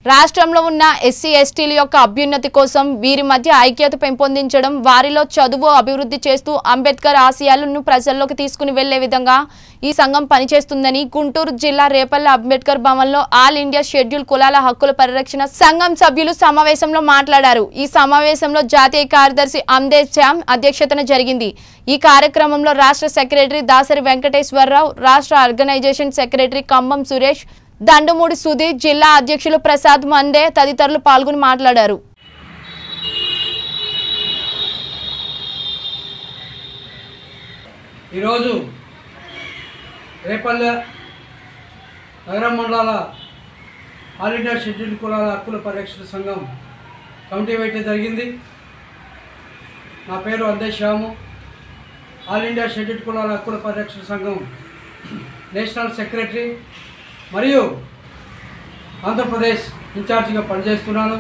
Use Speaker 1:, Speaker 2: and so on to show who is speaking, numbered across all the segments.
Speaker 1: రాష్ట్రంలో ఉన్న ఎస్సీ ఎస్టీల యొక్క అభ్యున్నతి కోసం వీరి మధ్య ఐక్యత పెంపొందించడం వారిలో చదువు అభివృద్ధి చేస్తూ అంబేద్కర్ ఆశయాలను ప్రజల్లోకి తీసుకుని వెళ్లే విధంగా ఈ సంఘం పనిచేస్తుందని గుంటూరు జిల్లా రేపల్ల అంబేద్కర్ భవన్లో ఆల్ ఇండియా షెడ్యూల్ కులాల హక్కుల పరిరక్షణ సంఘం సభ్యులు సమావేశంలో మాట్లాడారు ఈ సమావేశంలో జాతీయ కార్యదర్శి అమ్దేద్ శ్యామ్ అధ్యక్షతన జరిగింది ఈ కార్యక్రమంలో రాష్ట్ర సెక్రటరీ దాసరి వెంకటేశ్వరరావు రాష్ట్ర ఆర్గనైజేషన్ సెక్రటరీ కంబం సురేష్ దండుమూడి సుధీర్ జిల్లా అధ్యక్షులు ప్రసాద్ మండే తదితరులు పాల్గొని మాట్లాడారు
Speaker 2: ఈరోజు రేపల్లె నగరం మండలాల ఆల్ ఇండియా షెడ్యూల్ కులాల హక్కుల పరిరక్షణ సంఘం కమిటీ వేయటం జరిగింది నా పేరు అందే శ్యాము ఆల్ ఇండియా షెడ్యూల్ కులాల హక్కుల పరిరక్షణ సంఘం నేషనల్ సెక్రటరీ మరియు ఆంధ్రప్రదేశ్ ఇన్ఛార్జిగా పనిచేస్తున్నాను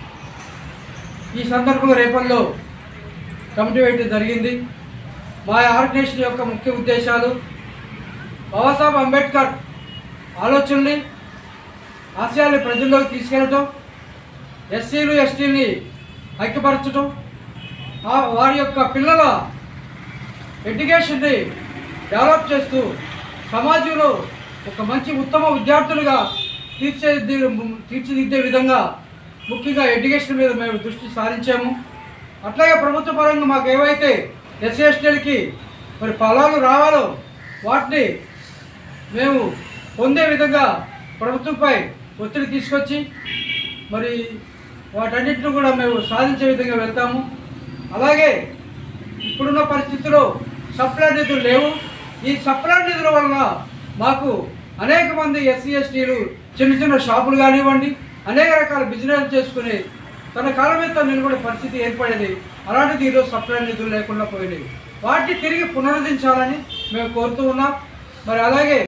Speaker 2: ఈ సందర్భంగా రేపల్లో కమిటీ వేయటం జరిగింది మా ఆర్గనైజేషన్ యొక్క ముఖ్య ఉద్దేశాలు బాబాసాహెబ్ అంబేద్కర్ ఆలోచనల్ని ఆశయాల్ని ప్రజల్లోకి తీసుకెళ్ళటం ఎస్సీలు ఎస్టీని ఐక్యపరచడం ఆ వారి యొక్క పిల్లల ఎడ్యుకేషన్ని డెవలప్ చేస్తూ సమాజంలో ఒక మంచి ఉత్తమ విద్యార్థులుగా తీర్చిది తీర్చిదిద్దే విధంగా ముఖ్యంగా ఎడ్యుకేషన్ మీద మేము దృష్టి సారించాము అట్లాగే ప్రభుత్వ పరంగా మాకు ఏవైతే ఎస్సీ ఎస్టీలకి మరి ఫలాలు రావాలో వాటిని మేము పొందే విధంగా ప్రభుత్వంపై ఒత్తిడి తీసుకొచ్చి మరి వాటన్నిటిని కూడా మేము సాధించే విధంగా వెళ్తాము అలాగే ఇప్పుడున్న పరిస్థితుల్లో సప్లై నిధులు లేవు ఈ సప్లై నిధుల వలన మాకు అనేక మంది ఎస్సీ ఎస్టీలు చిన్న చిన్న షాపులు కానివ్వండి అనేక రకాల బిజినెస్ చేసుకుని తన కాలం మీద తాను నిలబడే పరిస్థితి ఏర్పడేది అలాంటిది ఈరోజు సప్లై నిధులు లేకుండా పోయినాయి వాటిని తిరిగి పునరుద్ధరించాలని మేము కోరుతూ ఉన్నాం మరి అలాగే